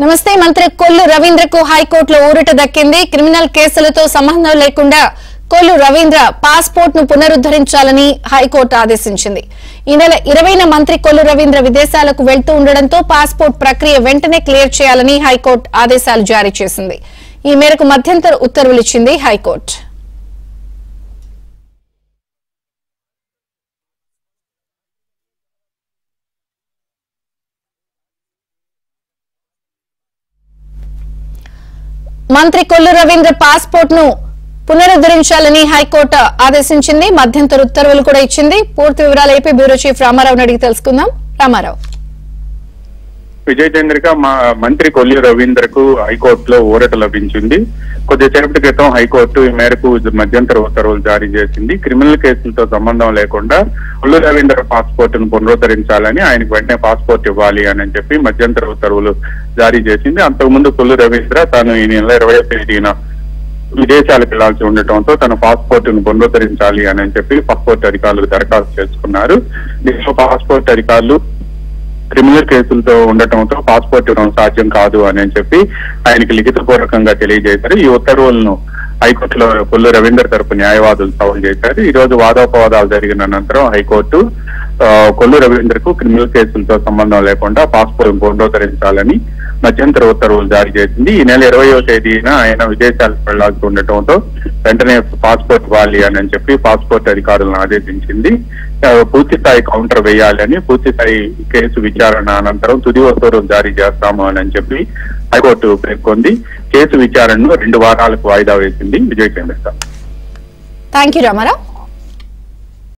నమస్తే మంత్రి కొల్లు రవీంద్రకు హైకోర్టులో ఊరట దక్కింది క్రిమినల్ కేసులతో సంబంధం లేకుండా కొల్లు రవీంద్ర పాస్పోర్ట్ ను పునరుద్దరించాలని హైకోర్టు ఆదేశించింది ఈ నెల ఇరవైన మంత్రి కొల్లు రవీంద్ర విదేశాలకు వెళ్తూ ఉండడంతో పాస్పోర్ట్ ప్రక్రియ వెంటనే క్లియర్ చేయాలని హైకోర్టు ఆదేశాలు జారీ చేసింది ఈ మేరకు మధ్యంతర ఉత్తర్వులిచ్చింది హైకోర్టు మంత్రి కొల్లు రవీంద్ర పాస్పోర్ట్ ను పునరుద్దరించాలని హైకోర్టు ఆదేశించింది మధ్యంతర ఉత్తర్వులు కూడా ఇచ్చింది పూర్తి వివరాలు ఏపీ బ్యూరో చీఫ్ రామారావుని అడిగి తెలుసుకుందాం రామారావు విజయ్ చంద్రిక మా మంత్రి కొల్లి రవీంద్రకు హైకోర్టులో ఊరట లభించింది కొద్దిసేపటి క్రితం హైకోర్టు ఈ మేరకు మధ్యంతర ఉత్తర్వులు జారీ చేసింది క్రిమినల్ కేసులతో సంబంధం లేకుండా కొల్లు రవీంద్ర పాస్పోర్ట్ ను పునరుద్ధరించాలని ఆయనకు వెంటనే పాస్పోర్ట్ ఇవ్వాలి అని చెప్పి మధ్యంతర ఉత్తర్వులు జారీ చేసింది అంతకుముందు కొల్లు రవీంద్ర తాను ఈ నెల ఇరవై తేదీన విదేశాలకు వెళ్లాల్సి ఉండటంతో తన పాస్పోర్ట్ ను పునరుద్ధరించాలి అని చెప్పి పాస్పోర్ట్ అధికారులు దరఖాస్తు చేసుకున్నారు దీంట్లో పాస్పోర్ట్ అధికారులు క్రిమినల్ కేసులతో ఉండటంతో పాస్పోర్ట్ ఇవ్వడం సాధ్యం కాదు అని చెప్పి ఆయనకి లిఖితపూర్వకంగా తెలియజేశారు ఈ ఉత్తర్వులను హైకోర్టులో కొల్లు రవీందర్ తరపు న్యాయవాదులు సవాల్ చేశారు ఈ రోజు వాదోపవాదాలు జరిగిన అనంతరం హైకోర్టు ఆ, కొల్లు రవీందర్ కు క్రిమినల్ కేసులతో సంబంధం లేకుండా పాస్పోర్ట్ పునరుద్ధరించాలని మధ్యంతర ఉత్తర్వులు జారీ చేసింది ఈ నెల ఇరవయో తేదీన ఆయన విదేశాలకు వెళ్లాల్సి ఉండటంతో వెంటనే పాస్పోర్ట్ ఇవ్వాలి అని చెప్పి పాస్పోర్ట్ అధికారులను ఆదేశించింది ఆ, పూర్తి స్థాయి కౌంటర్ వేయాలని పూర్తి స్థాయి కేసు విచారణ అనంతరం తుది ఉత్తర్వులు జారీ చేస్తాము అని చెప్పి హైకోర్టు పేర్కొంది కేసు విచారణను రెండు వారాలకు వాయిదా వేసింది విజయ్ చంద్రిక థ్యాంక్ యూ రామారావు